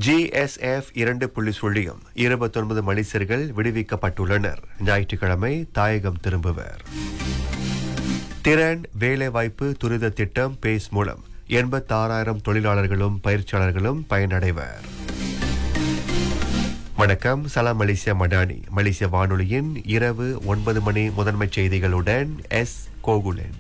GSF இரண்டு புள்ளி சுழியம் இருபத்தொன்பது மலேசியர்கள் விடுவிக்கப்பட்டுள்ளனர் ஞாயிற்றுக்கிழமை தாயகம் திரும்புவர் திறன் வேலைவாய்ப்பு துரித திட்டம் பேஸ் மூலம் எண்பத்தாறாயிரம் தொழிலாளர்களும் பயிற்சியாளர்களும் பயனடைவர் வணக்கம் சலாம் மலேசியா மடானி மலேசிய வானொலியின் இரவு ஒன்பது மணி முதன்மை செய்திகளுடன் எஸ் கோகுலன்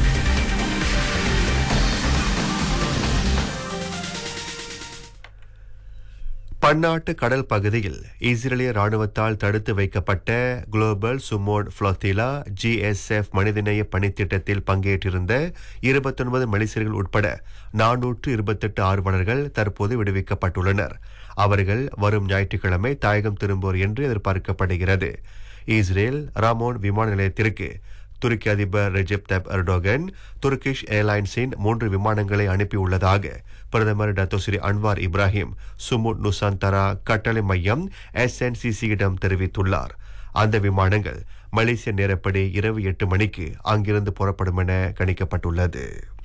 பன்னாட்டு கடல் பகுதியில் இஸ்ரேலிய ராணுவத்தால் தடுத்து வைக்கப்பட்ட குளோபல் சுமோட் ஃப்ளோத்திலா ஜிஎஸ்எஃப் மனிதநேய பணித்திட்டத்தில் பங்கேற்றிருந்த இருபத்தொன்பது மலேசியர்கள் உட்பட நானூற்று இருபத்தெட்டு ஆர்வலர்கள் தற்போது விடுவிக்கப்பட்டுள்ளனர் அவர்கள் வரும் ஞாயிற்றுக்கிழமை தாயகம் திரும்புவோர் என்று எதிர்பார்க்கப்படுகிறது இஸ்ரேல் ராமோன் விமான நிலையத்திற்கு துருக்கி அதிபர் ரெஜெப் தப் எர்டோகன் துர்கிஷ் ஏர்லைன்ஸின் மூன்று விமானங்களை அனுப்பியுள்ளதாக பிரதமர் Datuk Seri Anwar Ibrahim Sumud Nusantara கட்டளை மையம் எஸ்என்சிசியிடம் தெரிவித்துள்ளார் அந்த விமானங்கள் மலேசிய நேரப்படி இரவு எட்டு மணிக்கு அங்கிருந்து புறப்படும் என கணிக்கப்பட்டுள்ளது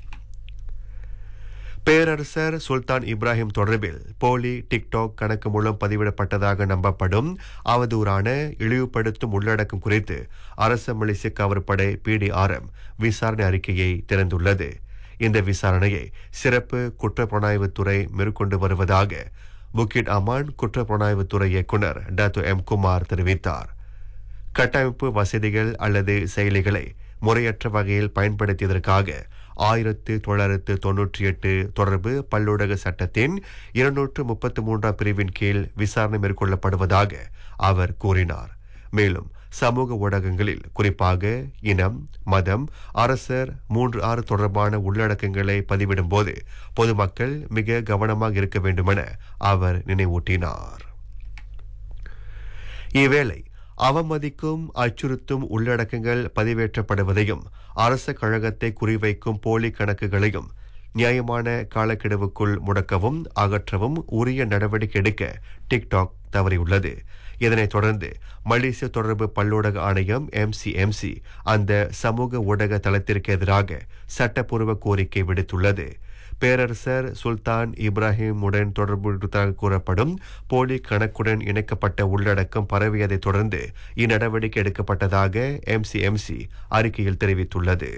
பேரரசர் சுல்தான் இப்ராஹிம் தொடர்பில் போலி டிக்டாக் கணக்கு மூலம் பதிவிடப்பட்டதாக நம்பப்படும் அவதூறான இழிவுபடுத்தும் உள்ளடக்கம் குறித்து அரச மலேசிய காவற்படை பிடிஆர்எம் விசாரணை அறிக்கையை திறந்துள்ளது இந்த விசாரணையை சிறப்பு குற்றப்புலனாய்வுத்துறை மேற்கொண்டு வருவதாக புக்கிட் அமான் குற்றப்புலனாய்வுத்துறை இயக்குநர் டாத்து எம் குமார் தெரிவித்தார் கட்டமைப்பு வசதிகள் அல்லது செயலிகளை முறையற்ற வகையில் பயன்படுத்தியதற்காக ஆயிரத்து தொள்ளாயிரத்து தொன்னூற்றி எட்டு தொடர்பு பல்லூடக சட்டத்தின் இருநூற்று முப்பத்தி மூன்றாம் பிரிவின் கீழ் விசாரணை மேற்கொள்ளப்படுவதாக அவர் கூறினார் மேலும் சமூக ஊடகங்களில் குறிப்பாக இனம் மதம் அரசர் மூன்று ஆறு தொடர்பான உள்ளடக்கங்களை பதிவிடும்போது பொதுமக்கள் மிக கவனமாக இருக்க வேண்டுமென அவர் நினைவூட்டினார் இவ்வேளை அவமதிக்கும் அச்சுறுத்தும் உள்ளடக்கங்கள் பதிவேற்றப்படுவதையும் அரச கழகத்தை குறிவைக்கும் போலி கணக்குகளையும் நியாயமான காலக்கெடுவுக்குள் முடக்கவும் அகற்றவும் உரிய நடவடிக்கை எடுக்க டிக்டாக் தவறியுள்ளது இதனைத் தொடர்ந்து மலேசிய தொடர்பு பல்லூடக ஆணையம் எம்சிஎம்சி அந்த சமூக ஊடக தளத்திற்கு எதிராக சட்டப்பூர்வ கோரிக்கை விடுத்துள்ளது பேரரசர் சுல்தான் இப்ராஹிமுடன் தொடர்புடையதாக கூறப்படும் போலி கணக்குடன் இணைக்கப்பட்ட உள்ளடக்கம் பரவியதைத் தொடர்ந்து இந்நடவடிக்கை எடுக்கப்பட்டதாக எம்சிஎம்சி அறிக்கையில் தெரிவித்துள்ளது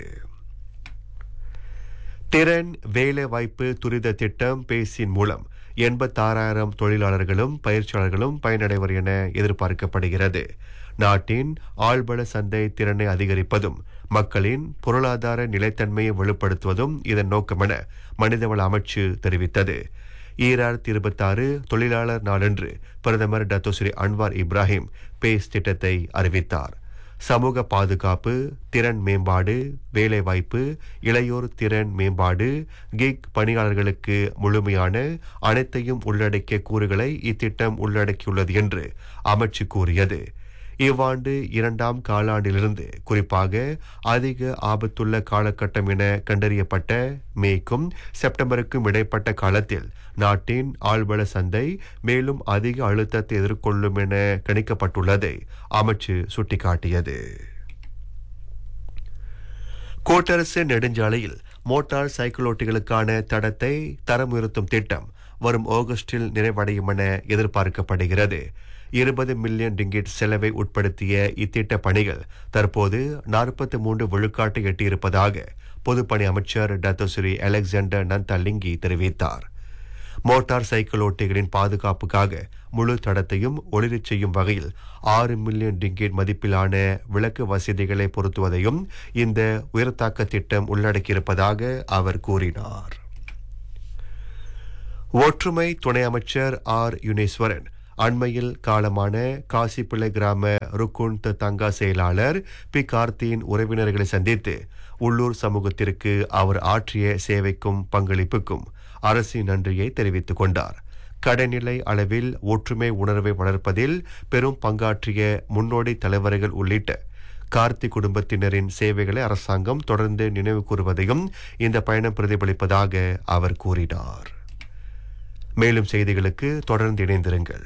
திறன் வேலைவாய்ப்பு துரித திட்டம் பேசின் மூலம் எண்பத்தாறாயிரம் தொழிலாளர்களும் பயிற்சியாளர்களும் பயனடைவர் என எதிர்பார்க்கப்படுகிறது நாட்டின் ஆழ்பல சந்தை திறனை அதிகரிப்பதும் மக்களின் பொருளாதார நிலைத்தன்மையை வலுப்படுத்துவதும் இதன் நோக்கமென மனிதவள அமைச்சு தெரிவித்தது ஈராயிரத்தி இருபத்தாறு தொழிலாளர் நாளன்று பிரதமர் டத்தோஸ்ரீ அன்வார் இப்ராஹிம் பேஸ் திட்டத்தை அறிவித்தார் சமூக பாதுகாப்பு திறன் மேம்பாடு வேலைவாய்ப்பு இளையோர் திறன் மேம்பாடு கிக் பணியாளர்களுக்கு முழுமையான அனைத்தையும் உள்ளடக்கிய கூறுகளை இத்திட்டம் உள்ளடக்கியுள்ளது என்று அமைச்சு கூறியது இவ்வாண்டு இரண்டாம் காலாண்டிலிருந்து குறிப்பாக அதிக ஆபத்துள்ள காலகட்டம் என கண்டறியப்பட்ட மேக்கும் செப்டம்பருக்கும் இடைப்பட்ட காலத்தில் நாட்டின் ஆழ்வள சந்தை மேலும் அதிக அழுத்தத்தை எதிர்கொள்ளும் என கணிக்கப்பட்டுள்ளதை அமைச்சு சுட்டிக்காட்டியது கோட்டரசு நெடுஞ்சாலையில் மோட்டார் சைக்கிளோட்டிகளுக்கான தடத்தை தரம் உயர்த்தும் திட்டம் வரும் ஆகஸ்டில் நிறைவடையும் என எதிர்பார்க்கப்படுகிறது இருபது மில்லியன் ரிங்கிட் செலவை உட்படுத்திய இத்திட்ட பணிகள் தற்போது நாற்பத்தி மூன்று விழுக்காட்டை எட்டியிருப்பதாக பொதுப்பணி அமைச்சர் டத்தோஸ்ரீ அலெக்சாண்டர் நந்தலிங்கி தெரிவித்தார் மோட்டார் சைக்கிள் ஓட்டிகளின் பாதுகாப்புக்காக முழு தடத்தையும் ஒளிரச் செய்யும் வகையில் ஆறு மில்லியன் ரிங்கேட் மதிப்பிலான விளக்கு வசதிகளை பொருத்துவதையும் இந்த உயர்தாக்க திட்டம் உள்ளடக்கியிருப்பதாக அவர் கூறினார் ஒற்றுமை துணை அமைச்சர் ஆர் யுனேஸ்வரன் அண்மையில் காலமான காசிப்பிள்ளை கிராம ருக்குன் தங்கா செயலாளர் பி கார்த்தியின் உறவினர்களை சந்தித்து உள்ளூர் சமூகத்திற்கு அவர் ஆற்றிய சேவைக்கும் பங்களிப்புக்கும் அரசின் நன்றியை தெரிவித்துக் கொண்டார் கடைநிலை அளவில் ஒற்றுமை உணர்வை வளர்ப்பதில் பெரும் பங்காற்றிய முன்னோடி தலைவர்கள் உள்ளிட்ட கார்த்தி குடும்பத்தினரின் சேவைகளை அரசாங்கம் தொடர்ந்து நினைவு கூறுவதையும் இந்த பயணம் பிரதிபலிப்பதாக அவர் கூறினார் மேலும் செய்திகளுக்கு தொடர்ந்து இணைந்திருங்கள்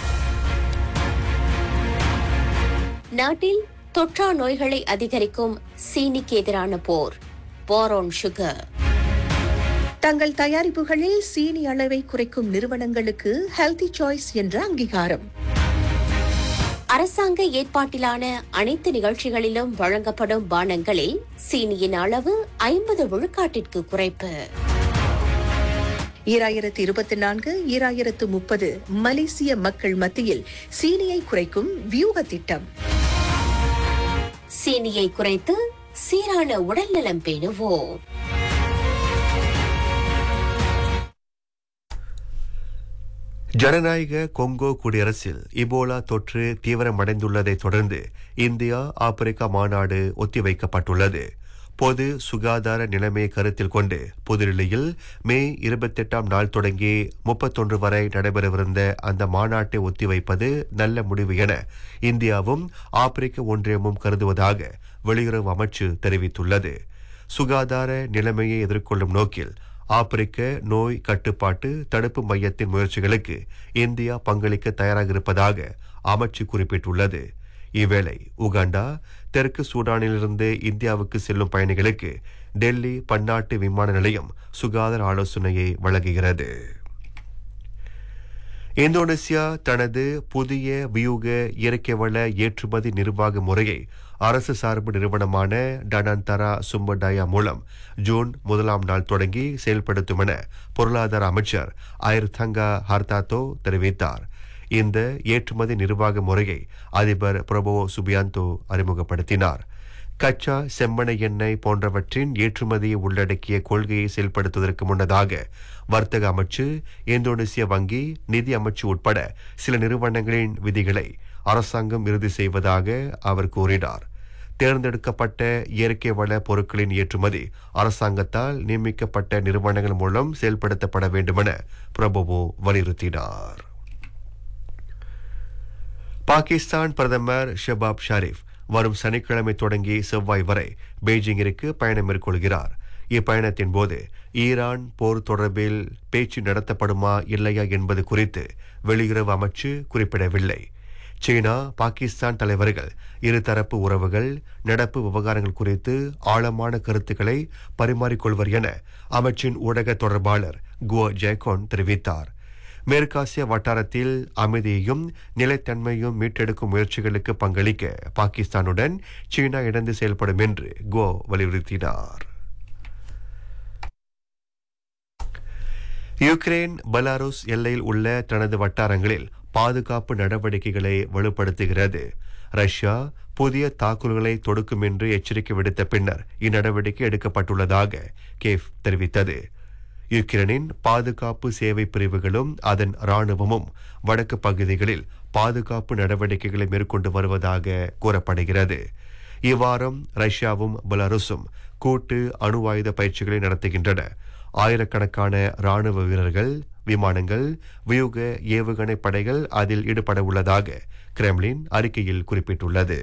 நாட்டில் தொற்றா நோய்களை அதிகரிக்கும் சீனிக்கு எதிரான போர் போர் ஆன் சுகர் தங்கள் தயாரிப்புகளில் சீனி அளவை குறைக்கும் நிறுவனங்களுக்கு ஹெல்தி சாய்ஸ் என்ற அங்கீகாரம் அரசாங்க ஏற்பாட்டிலான அனைத்து நிகழ்ச்சிகளிலும் வழங்கப்படும் பானங்களில் சீனியின் அளவு ஐம்பது விழுக்காட்டிற்கு குறைப்பு ஈராயிரத்து இருபத்தி நான்கு ஈராயிரத்து முப்பது மலேசிய மக்கள் மத்தியில் சீனியை குறைக்கும் வியூக திட்டம் சீனியை குறைத்து சீரான உடல்நலம் பேணுவோம் ஜனநாயக கொங்கோ குடியரசில் இபோலா தொற்று தீவிரமடைந்துள்ளதை தொடர்ந்து இந்தியா ஆப்பிரிக்கா மாநாடு ஒத்திவைக்கப்பட்டுள்ளது பொது சுகாதார நிலைமையை கருத்தில் கொண்டு புதுடில்லியில் மே இருபத்தெட்டாம் நாள் தொடங்கி முப்பத்தொன்று வரை நடைபெறவிருந்த அந்த மாநாட்டை ஒத்திவைப்பது நல்ல முடிவு என இந்தியாவும் ஆப்பிரிக்க ஒன்றியமும் கருதுவதாக வெளியுறவு அமைச்சு தெரிவித்துள்ளது சுகாதார நிலைமையை எதிர்கொள்ளும் நோக்கில் ஆப்பிரிக்க நோய் கட்டுப்பாட்டு தடுப்பு மையத்தின் முயற்சிகளுக்கு இந்தியா பங்களிக்க தயாராக இருப்பதாக அமைச்சு குறிப்பிட்டுள்ளது இவ்வேளை உகாண்டா தெற்கு சூடானிலிருந்து இந்தியாவுக்கு செல்லும் பயணிகளுக்கு டெல்லி பன்னாட்டு விமான நிலையம் சுகாதார ஆலோசனையை வழங்குகிறது இந்தோனேசியா தனது புதிய வியூக இயற்கை வள ஏற்றுமதி நிர்வாக முறையை அரசு சார்பு நிறுவனமான டனந்தரா சும்படயா மூலம் ஜூன் முதலாம் நாள் தொடங்கி செயல்படுத்தும் என பொருளாதார அமைச்சர் ஐர்தங்கா ஹர்தாத்தோ தெரிவித்தார் இந்த ஏற்றுமதி நிர்வாக முறையை அதிபர் பிரபோ சுபியாந்தோ அறிமுகப்படுத்தினார் கச்சா செம்மண எண்ணெய் போன்றவற்றின் ஏற்றுமதியை உள்ளடக்கிய கொள்கையை செயல்படுத்துவதற்கு முன்னதாக வர்த்தக அமைச்சு இந்தோனேசிய வங்கி நிதி அமைச்சு உட்பட சில நிறுவனங்களின் விதிகளை அரசாங்கம் இறுதி செய்வதாக அவர் கூறினார் தேர்ந்தெடுக்கப்பட்ட இயற்கை வள பொருட்களின் ஏற்றுமதி அரசாங்கத்தால் நியமிக்கப்பட்ட நிறுவனங்கள் மூலம் செயல்படுத்தப்பட வேண்டுமென பிரபுவோ வலியுறுத்தினார் பாகிஸ்தான் பிரதமர் ஷபாப் ஷரீப் வரும் சனிக்கிழமை தொடங்கி செவ்வாய் வரை பெய்ஜிங்கிற்கு பயணம் மேற்கொள்கிறார் இப்பயணத்தின் போது ஈரான் போர் தொடர்பில் பேச்சு நடத்தப்படுமா இல்லையா என்பது குறித்து வெளியுறவு அமைச்சு குறிப்பிடவில்லை சீனா பாகிஸ்தான் தலைவர்கள் இருதரப்பு உறவுகள் நடப்பு விவகாரங்கள் குறித்து ஆழமான கருத்துக்களை பரிமாறிக்கொள்வர் என அமைச்சின் ஊடக தொடர்பாளர் குவோ ஜெய்கோன் தெரிவித்தார் மேற்காசிய வட்டாரத்தில் அமைதியையும் நிலைத்தன்மையும் மீட்டெடுக்கும் முயற்சிகளுக்கு பங்களிக்க பாகிஸ்தானுடன் சீனா இணைந்து செயல்படும் என்று கோ வலியுறுத்தினார் யுக்ரைன் பெலாருஸ் எல்லையில் உள்ள தனது வட்டாரங்களில் பாதுகாப்பு நடவடிக்கைகளை வலுப்படுத்துகிறது ரஷ்யா புதிய தாக்குதல்களை தொடுக்கும் என்று எச்சரிக்கை விடுத்த பின்னர் இந்நடவடிக்கை எடுக்கப்பட்டுள்ளதாக கேஃப் தெரிவித்தது யுக்ரைனின் பாதுகாப்பு சேவை பிரிவுகளும் அதன் ராணுவமும் வடக்கு பகுதிகளில் பாதுகாப்பு நடவடிக்கைகளை மேற்கொண்டு வருவதாக கூறப்படுகிறது இவ்வாரம் ரஷ்யாவும் பெலாருஸும் கூட்டு அணு ஆயுத பயிற்சிகளை நடத்துகின்றன ஆயிரக்கணக்கான ராணுவ வீரர்கள் விமானங்கள் வியூக ஏவுகணை படைகள் அதில் ஈடுபட உள்ளதாக கிரெம்லின் அறிக்கையில் குறிப்பிட்டுள்ளது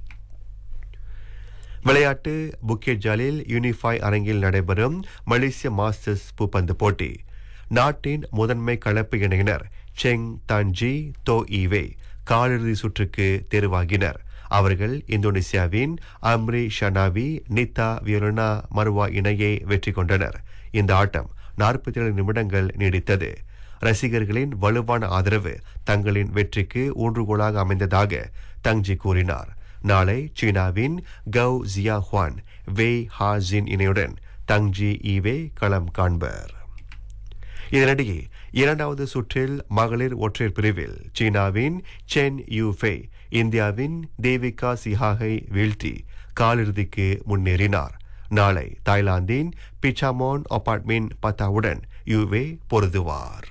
விளையாட்டு புக்கெட் ஜாலில் யூனிஃபை அரங்கில் நடைபெறும் மலேசிய மாஸ்டர்ஸ் பூப்பந்து போட்டி நாட்டின் முதன்மை கலப்பு இணையினர் செங் தான்ஜி தோ ஈவே காலிறுதி சுற்றுக்கு தேர்வாகினர் அவர்கள் இந்தோனேசியாவின் அம்ரி ஷனாவி நித்தா வியோலனா மர்வா இணையை வெற்றி கொண்டனர் இந்த ஆட்டம் நாற்பத்தி ஏழு நிமிடங்கள் நீடித்தது ரசிகர்களின் வலுவான ஆதரவு தங்களின் வெற்றிக்கு ஊன்றுகோலாக அமைந்ததாக தங்ஜி கூறினார் நாளை சீனாவின் கவ் ஜியா ஹுவான் வெய் ஹா ஜின் இணையுடன் தங்ஜி ஈவே களம் காண்பர் இதனிடையே இரண்டாவது சுற்றில் மகளிர் ஒற்றையர் பிரிவில் சீனாவின் சென் யூஃபே இந்தியாவின் தேவிகா சிஹாகை வீழ்த்தி காலிறுதிக்கு முன்னேறினார் நாளை தாய்லாந்தின் பிச்சாமோன் அபார்ட்மெண்ட் பத்தாவுடன் யூவே பொருதுவார்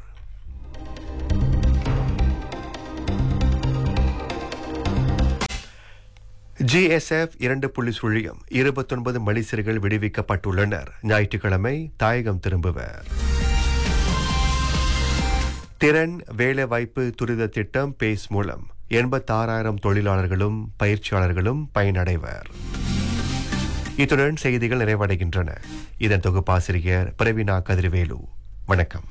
ஜிஎஸ்எஃப் இரண்டு புள்ளி சுழியம் இருபத்தொன்பது மலேசியர்கள் விடுவிக்கப்பட்டுள்ளனர் ஞாயிற்றுக்கிழமை தாயகம் திரும்புவர் திறன் வேலைவாய்ப்பு துரித திட்டம் பேஸ் மூலம் எண்பத்தாறாயிரம் தொழிலாளர்களும் பயிற்சியாளர்களும் பயனடைவர் இத்துடன் செய்திகள் நிறைவடைகின்றன இதன் தொகுப்பாசிரியர் பிரவீனா கதிர்வேலு வணக்கம்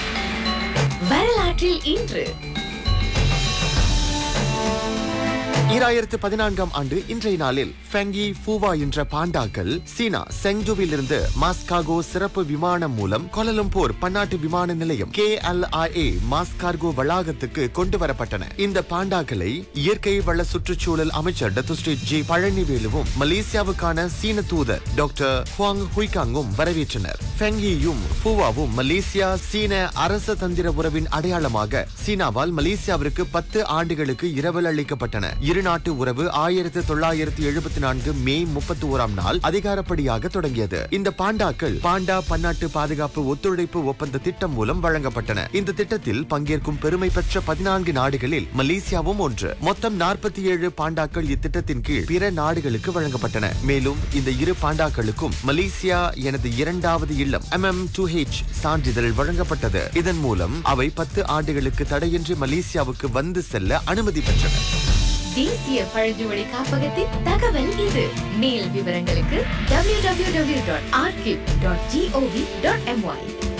வரலாற்றில் இன்று ஈராயிரத்து பதினான்காம் ஆண்டு இன்றைய நாளில் ஃபெங்கி ஃபூவா என்ற பாண்டாக்கள் சீனா செங்டுவில் இருந்து மாஸ்காகோ சிறப்பு விமானம் மூலம் கோலலம்பூர் பன்னாட்டு விமான நிலையம் கே எல் மாஸ்கார்கோ வளாகத்துக்கு கொண்டு வரப்பட்டன இந்த பாண்டாக்களை இயற்கை வள சுற்றுச்சூழல் அமைச்சர் டத்துஸ்ரீ ஜி பழனிவேலுவும் மலேசியாவுக்கான சீன தூதர் டாக்டர் ஹுவாங் ஹுய்காங்கும் வரவேற்றனர் ஃபெங்கியும் ஃபூவாவும் மலேசியா சீன அரச தந்திர உறவின் அடையாளமாக சீனாவால் மலேசியாவிற்கு பத்து ஆண்டுகளுக்கு இரவல் அளிக்கப்பட்டன இரு நாட்டு உறவு ஆயிரத்து தொள்ளாயிரத்து எழுபத்தி நான்கு மே முப்பத்தி ஓராம் நாள் அதிகாரப்படியாக தொடங்கியது இந்த பாண்டாக்கள் பாண்டா பன்னாட்டு பாதுகாப்பு ஒத்துழைப்பு ஒப்பந்த திட்டம் மூலம் வழங்கப்பட்டன இந்த திட்டத்தில் பங்கேற்கும் பெருமை பெற்ற பதினான்கு நாடுகளில் மலேசியாவும் ஒன்று மொத்தம் நாற்பத்தி ஏழு பாண்டாக்கள் இத்திட்டத்தின் கீழ் பிற நாடுகளுக்கு வழங்கப்பட்டன மேலும் இந்த இரு பாண்டாக்களுக்கும் மலேசியா எனது இரண்டாவது இல்லம் எம்எம் டூ ஹெச் சான்றிதழ் வழங்கப்பட்டது இதன் மூலம் அவை பத்து ஆண்டுகளுக்கு தடையின்றி மலேசியாவுக்கு வந்து செல்ல அனுமதி பெற்றன தேசிய பழங்குடி காப்பகத்தின் தகவல் இது மேல் விவரங்களுக்கு www.archive.gov.my